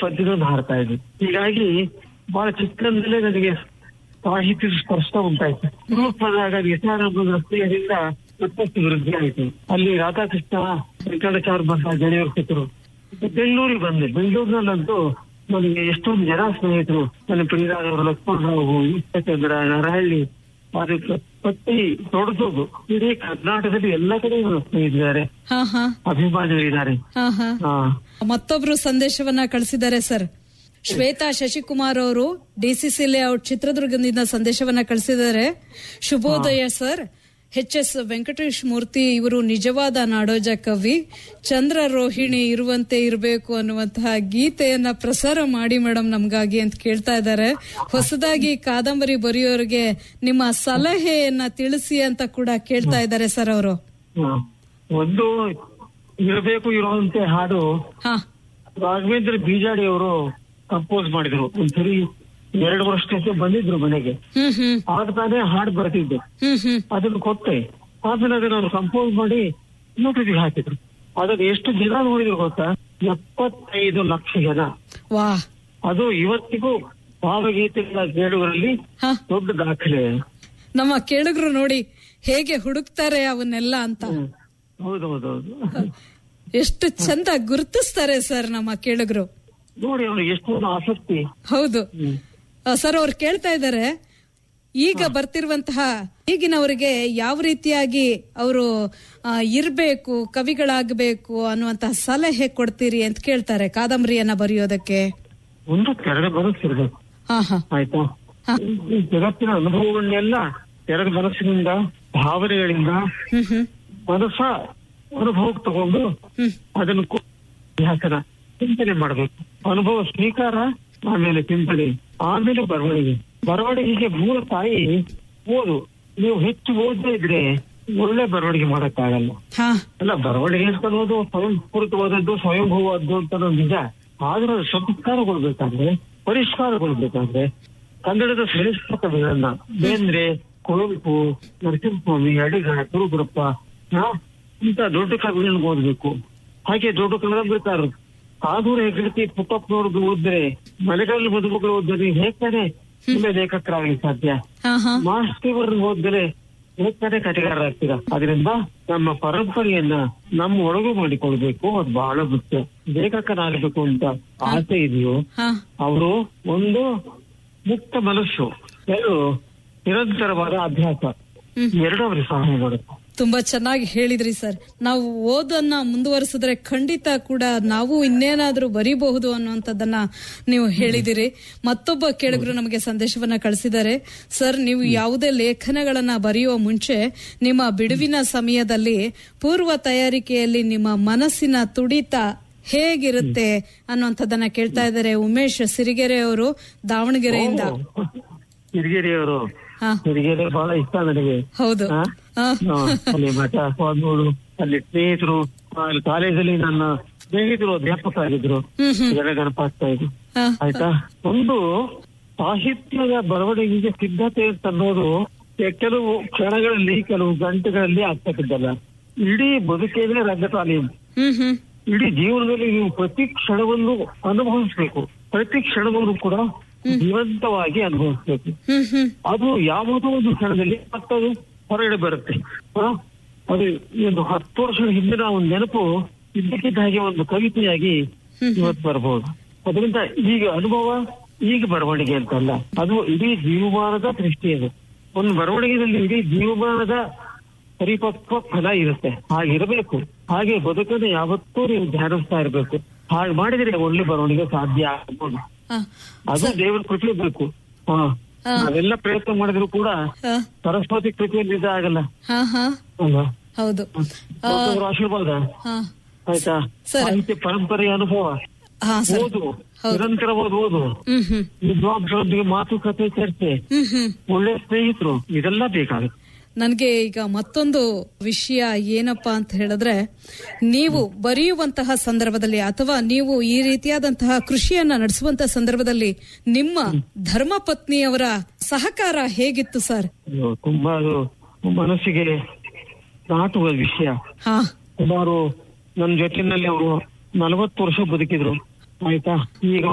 ಪದ್ಯಗಳನ್ನು ಹಾಡ್ತಾ ಇದ್ವಿ ಹೀಗಾಗಿ ಬಹಳ ಚಿಕ್ಕಂದಲೇ ನನಗೆ ಸಾಹಿತ್ಯದ ಸ್ಪರ್ಶ ಉಂಟಾಯ್ತು ರೂಪದಾಗ ನಿಸಾರಾಮದ ಸ್ನೇಹದಿಂದ ಮತ್ತಷ್ಟು ವೃದ್ಧಿ ಆಯಿತು ಅಲ್ಲಿ ರಾಧಾಕೃಷ್ಣ ವೆಂಕಟಾಚಾರ್ಯ ಬಂದ ಗೆಳೆಯರು ಸಿಕ್ಕರು ಬೆಂಗಳೂರಿಗೆ ಬಂದೆ ಬೆಂಗಳೂರಿನಲ್ಲಂತೂ ನನಗೆ ಎಷ್ಟೊಂದು ಜನ ಸ್ನೇಹಿತರು ನನ್ನ ಪ್ರಿಯರಾದವರು ಲಕ್ಷ್ಮಣರಾವು ಈಶ್ವರಚಂದ್ರ ನರಹಳ್ಳಿ ಅದಕ್ಕೆ ಪಟ್ಟಿ ದೊಡ್ಡದು ಇಡೀ ಕರ್ನಾಟಕದಲ್ಲಿ ಎಲ್ಲ ಕಡೆ ನನ್ನ ಸ್ನೇಹಿತರಿದ್ದಾರೆ ಹಾ ಹಾ ಅಭಿಮಾನಿಗಳಿದ್ದಾರೆ ಹಾ ಹಾ ಹಾ ಮತ್ತೊಬ್ರು ಸಂದೇಶವನ್ನ ಕಳಿಸಿದ್ದಾರೆ ಸರ್ ಶ್ವೇತಾ ಶಶಿಕುಮಾರ್ ಅವರು ಡಿಸಿಸಿ ಲೇಔಟ್ ಚಿತ್ರದುರ್ಗದಿಂದ ಸಂದೇಶವನ್ನ ಕಳಿಸಿದ್ದಾರೆ ಶುಭೋದಯ sir H S Venkatesh Murthy ಇವರು ನಿಜವಾದ ನಾಡೋಜ ಕವಿ ಚಂದ್ರ ರೋಹಿಣಿ ಇರುವಂತೆ ಇರಬೇಕು ಅನ್ನುವಂತಹ ಗೀತೆಯನ್ನ ಪ್ರಸಾರ ಮಾಡಿ ಮೇಡಮ್ ನಮ್ಗಾಗಿ ಅಂತ ಕೇಳ್ತಾ ಇದ್ದಾರೆ ಹೊಸದಾಗಿ ಕಾದಂಬರಿ ಬರೆಯೋರಿಗೆ ನಿಮ್ಮ ಸಲಹೆಯನ್ನ ತಿಳಿಸಿ ಅಂತ ಕೂಡ ಕೇಳ್ತಾ ಇದ್ದಾರೆ ಸರ್ ಅವರು ಹಾ. ಒಂದು ಇರಬೇಕು ಇರುವಂತೆ ಹಾಡು ಹಾ ರಾಘವೇಂದ್ರ ಬೀಜಾಡಿ ಅವರು ಕಂಪೋಸ್ ಮಾಡಿದ್ರು ಒಂದ್ಸರಿ ಎರಡು ವರ್ಷಕ್ಕೆ ಬಂದಿದ್ರು ಮನೆಗೆ ಹ್ಮ್ ಹ್ಮ್ ಆಗ ತಾನೇ ಹಾಡು ಬರ್ತಿದ್ದೆ ಹ್ಮ್ ಹ್ಮ್ ಅದನ್ನು ಕೊಟ್ಟೆ ಆಮೇಲೆ ಅದನ್ನ ಅವ್ರು ಕಂಪೋಸ್ ಮಾಡಿ ಯೂಟ್ಯೂಬ್ಗೆ ಹಾಕಿದ್ರು ಅದನ್ನ ಎಷ್ಟು ಜನ ನೋಡಿದ್ರು ಗೊತ್ತಾ ಎಪ್ಪತ್ತೈದು ಲಕ್ಷ ಜನ ವಾ ಅದು ಇವತ್ತಿಗೂ ಭಾವಗೀತೆಗಳ ಕೇಳುವರಲ್ಲಿ ಹಾ ದೊಡ್ಡ ದಾಖಲೆ ನಮ್ಮ ಕೇಳುಗರು ನೋಡಿ ಹೇಗೆ ಹುಡುಕ್ತಾರೆ ಅವನ್ನೆಲ್ಲ ಅಂತ ಹ್ಮ್. ಹೌದೌದೌದು ಎಷ್ಟು ಚಂದ ಗುರುತಿಸ್ತಾರೆ ಸರ್ ನಮ್ಮ ಕೇಳುಗರು ನೋಡಿ ಅವ್ರಿಗೆ ಎಷ್ಟೊಂದು ಆಸಕ್ತಿ ಹೌದು ಹ್ಮ್. ಆ, ಸರ್ ಅವ್ರು ಕೇಳ್ತಾ ಇದ್ದಾರೆ ಈಗ ಬರ್ತಿರುವಂತಹ ಈಗಿನವರಿಗೆ ಯಾವ ರೀತಿಯಾಗಿ ಅವರು ಇರ್ಬೇಕು ಕವಿಗಳಾಗಬೇಕು ಅನ್ನುವಂತಹ ಸಲಹೆ ಕೊಡ್ತೀರಿ ಅಂತ ಕೇಳ್ತಾರೆ ಕಾದಂಬರಿಯನ್ನ ಬರೆಯೋದಕ್ಕೆ ಒಂದು ಕೆರಡೆ ಮನಸ್ಸಿರ್ಬೇಕು ಹಾ ಹಾ ಆಯ್ತಾ ಹಾ. ಈ ಜಗತ್ತಿನ ಅನುಭವಗಳನ್ನೆಲ್ಲ ಎರಡು ಮನಸ್ಸಿನಿಂದ ಭಾವನೆಗಳಿಂದ ಹ್ಮ್ ಹ್ಮ್ ಮನಸ್ಸ ಅನುಭವಕ್ಕೆ ತಗೊಂಡು ಹ್ಮ್ ಅದನ್ನು ಕು- ಇತಿಹಾಸನ ಚಿಂತನೆ ಮಾಡಬೇಕು ಅನುಭವ ಸ್ವೀಕಾರ ಆಮೇಲೆ ಚಿಂತನೆ ಆಮೇಲೆ ಬರವಣಿಗೆ ಬರವಣಿಗೆಗೆ ಮೂಲ ತಾಯಿ ಓದು ನೀವು ಹೆಚ್ಚು ಓದದೇ ಇದ್ರೆ ಒಳ್ಳೆ ಬರವಣಿಗೆ ಮಾಡಕ್ಕಾಗಲ್ಲ ಹಾ ಅಲ್ಲ ಬರವಣಿಗೆ ಅಂತ ಅನ್ನೋದು ಸ್ವಯಂ ಸ್ಫೂರ್ತವಾದದ್ದು ಸ್ವಯಂಭೂವಾದ್ದು ಅಂತ ಅನ್ನೋದು ನಿಜ ಆದ್ರೆ ಅದು ಸಂಸ್ಕಾರಗೊಳ್ಬೇಕಾದ್ರೆ ಪರಿಷ್ಕಾರಗೊಳ್ಬೇಕಾದ್ರೆ ಕನ್ನಡದ ಶ್ರೇಷ್ಠ ಕವಿಗಳನ್ನ ಬೇಂದ್ರೆ ಕುವೆಂಪು ನರಸಿಂಹಸ್ವಾಮಿ ಅಡಿಗ ಗುರುಗುರಪ್ಪ ಹಾ, ಇಂಥ ದೊಡ್ಡ ಕವಿಗಳನ್ನ ಓದ್ಬೇಕು ಹಾಗೆ ದೊಡ್ಡ ಕನ್ನಡ ಕಾದೂರು ಹೆಗ್ಗಡತಿ ಪುಟ್ಟಪ್ಪನವ್ರದ್ದು ಓದಿದ್ರೆ ಮಲೆಗಳಲ್ಲಿ ಮದುಮಗಳು ಓದಿದ್ರೆ ಹೇಗ್ ತಾನೇ ಒಳ್ಳೆ ಲೇಖಕರಾಗಲಿ ಸಾಧ್ಯ ಹಾ ಹಾ ಮಾಸ್ತಿವರ್ ಹೋದ್ರೆ ಹೇಗ್ತಾನೆ ಕಥೆಗಾರರಾಗ್ತೀರಾ ಅದರಿಂದ ನಮ್ಮ ಪರಂಪರೆಯನ್ನ ನಮ್ಮ ಒಳಗು ಮಾಡಿಕೊಳ್ಬೇಕು ಅದು ಬಹಳ ಮುಖ್ಯ ಲೇಖಕನಾಗಬೇಕು ಅಂತ ಆಸೆ ಇದೆಯೋ ಹಾ ಅವರು ಒಂದು ಮುಕ್ತ ಮನಸ್ಸು ಎರಡು ನಿರಂತರವಾದ ಅಭ್ಯಾಸ ಹ್ಮ್. ಎರಡು ಅವ್ರಿಗೆ ಸಹಾಯ ಮಾಡುತ್ತೆ ತುಂಬಾ ಚೆನ್ನಾಗಿ ಹೇಳಿದ್ರಿ ಸರ್ ನಾವು ಓದನ್ನ ಮುಂದುವರಿಸಿದ್ರೆ ಖಂಡಿತ ಕೂಡ ನಾವು ಇನ್ನೇನಾದ್ರೂ ಬರೀಬಹುದು ಅನ್ನುವಂಥದ್ದನ್ನ ನೀವು ಹೇಳಿದಿರಿ ಮತ್ತೊಬ್ಬ ಕೇಳಿದ್ರು ನಮಗೆ ಸಂದೇಶವನ್ನ ಕಳಿಸಿದ್ದಾರೆ ಸರ್ ನೀವು ಯಾವುದೇ ಲೇಖನಗಳನ್ನ ಬರೆಯುವ ಮುಂಚೆ ನಿಮ್ಮ ಬಿಡುವಿನ ಸಮಯದಲ್ಲಿ ಪೂರ್ವ ತಯಾರಿಕೆಯಲ್ಲಿ ನಿಮ್ಮ ಮನಸ್ಸಿನ ತುಡಿತ ಹೇಗಿರುತ್ತೆ ಅನ್ನುವಂಥದ್ದನ್ನ ಕೇಳ್ತಾ ಇದ್ದಾರೆ ಉಮೇಶ್ ಸಿರಿಗೆರೆ ಅವರು ದಾವಣಗೆರೆಯಿಂದ ಹಿರಿಗೆರೆಯವರು ಹಾ ಹಿರಿಗೆರೆ ಬಹಳ ಇಷ್ಟ ನನಗೆ ಹೌದು ಹಾ? ಹಾ. ಹಾ, ಅಲ್ಲಿ ಮಠ ಸ್ವಾಮಿಗಳು ಅಲ್ಲಿ ಸ್ನೇಹಿತರು ಅಲ್ಲಿ ಕಾಲೇಜಲ್ಲಿ ನನ್ನ ಸ್ನೇಹಿತರು ಅಧ್ಯಾಪಕ ಆಗಿದ್ರು ಹ್ಮ್ ಹ್ಮ್ ಜನ ಗಣಪಾಗ್ತಾ ಇದ್ರು ಹಾ. ಆಯ್ತಾ ಒಂದು ಸಾಹಿತ್ಯದ ಬರವಣಿಗೆಗೆ ಸಿದ್ಧತೆ ಅಂತ ಅನ್ನೋದು ಕೆಲವು ಕ್ಷಣಗಳಲ್ಲಿ ಕೆಲವು ಗಂಟೆಗಳಲ್ಲಿ ಆಗ್ತಕ್ಕದ್ದಲ್ಲ ಇಡೀ ಬದುಕೇನೆ ರಂಗತಾಲೀಮ್ ಹ್ಮ್ ಹ್ಮ್ ಇಡೀ ಜೀವನದಲ್ಲಿ ನೀವು ಪ್ರತಿ ಕ್ಷಣವನ್ನು ಅನುಭವಿಸ್ಬೇಕು ಪ್ರತಿ ಕ್ಷಣವನ್ನು ಕೂಡ ಜೀವಂತವಾಗಿ ಅನುಭವಿಸ್ಬೇಕು ಹ್ಮ್ ಹ್ಮ್ ಅದು ಯಾವುದೋ ಒಂದು ಕ್ಷಣದಲ್ಲಿ ಮತ್ತದು ಹೊರಗಡೆ ಬರುತ್ತೆ ಆ? ಅದು ಈ ಒಂದು ಹತ್ತು ವರ್ಷದ ಹಿಂದಿನ ಒಂದು ನೆನಪು ಇದ್ದಕ್ಕಿದ್ದ ಹಾಗೆ ಒಂದು ಕವಿತೆಯಾಗಿ ಇವತ್ತು ಬರಬಹುದು ಅದರಿಂದ ಈಗ ಅನುಭವ ಈಗ ಬರವಣಿಗೆ ಅಂತಲ್ಲ ಅದು ಇಡೀ ಜೀವಮಾನದ ದೃಷ್ಟಿ ಅದು ಒಂದು ಬರವಣಿಗೆಯಲ್ಲಿ ಇಡೀ ಜೀವಮಾನದ ಪರಿಪಕ್ವ ಫಲ ಇರುತ್ತೆ ಹಾಗಿರಬೇಕು ಹಾಗೆ ಬದುಕನ್ನು ಯಾವತ್ತೂ ನೀವು ಧ್ಯಾನಿಸ್ತಾ ಇರಬೇಕು ಹಾಗೆ ಮಾಡಿದ್ರೆ ಒಳ್ಳೆ ಬರವಣಿಗೆ ಸಾಧ್ಯ ಆಗ್ಬೋದು ಹಾ. ಅದು ದೇವರ ಕೃಪೆ ಬೇಕು ಹಾ ಹಾ. ನಾವೆಲ್ಲ ಪ್ರಯತ್ನ ಮಾಡಿದ್ರು ಕೂಡ ಹಾ. ಸರಸ್ವತಿ ಕೃಪೆಯಲ್ಲಿ ಇದು ಆಗಲ್ಲ ಹಾ ಹಾ ಅಲ್ವಾ ಹೌದು ಆ, ದೊಡ್ಡವರ ಆಶೀರ್ವಾದ ಹಾ ಆಯ್ತಾ ಸರ್. ಸಾಹಿತ್ಯ ಪರಂಪರೆಯ ಅನುಭವ ಹಾ ಸರ್ ಓದು ಹೌದು. ನಿರಂತರವಾದ ಓದು ಹ್ಮ್ ಹ್ಮ್ ವಿದ್ವಾಂಸರೊಂದಿಗೆ ಮಾತುಕತೆ ಚರ್ಚೆ ಹ್ಮ್ ಹ್ಮ್ ಒಳ್ಳೆ ಸ್ನೇಹಿತರು ಇದೆಲ್ಲ ಬೇಕಾಗುತ್ತೆ ನನ್ಗೆ ಈಗ ಮತ್ತೊಂದು ವಿಷಯ ಏನಪ್ಪಾ ಅಂತ ಹೇಳಿದ್ರೆ ನೀವು ಬರೆಯುವಂತಹ ಸಂದರ್ಭದಲ್ಲಿ ಅಥವಾ ನೀವು ಈ ರೀತಿಯಾದಂತಹ ಕೃಷಿಯನ್ನ ನಡೆಸುವಂತಹ ಸಂದರ್ಭದಲ್ಲಿ ನಿಮ್ಮ ಧರ್ಮಪತ್ನಿಯವರ ಸಹಕಾರ ಹೇಗಿತ್ತು ಸರ್ ಇದು ತುಂಬಾ ಅದು ಮನಸ್ಸಿಗೆ ನಾಟುವ ವಿಷಯ ಹಾ ಸುಮಾರು ನನ್ನ ಜೊತೆನಲ್ಲಿ ಅವರು ನಲವತ್ತು ವರ್ಷ ಬದುಕಿದ್ರು ಆಯ್ತಾ ಈಗ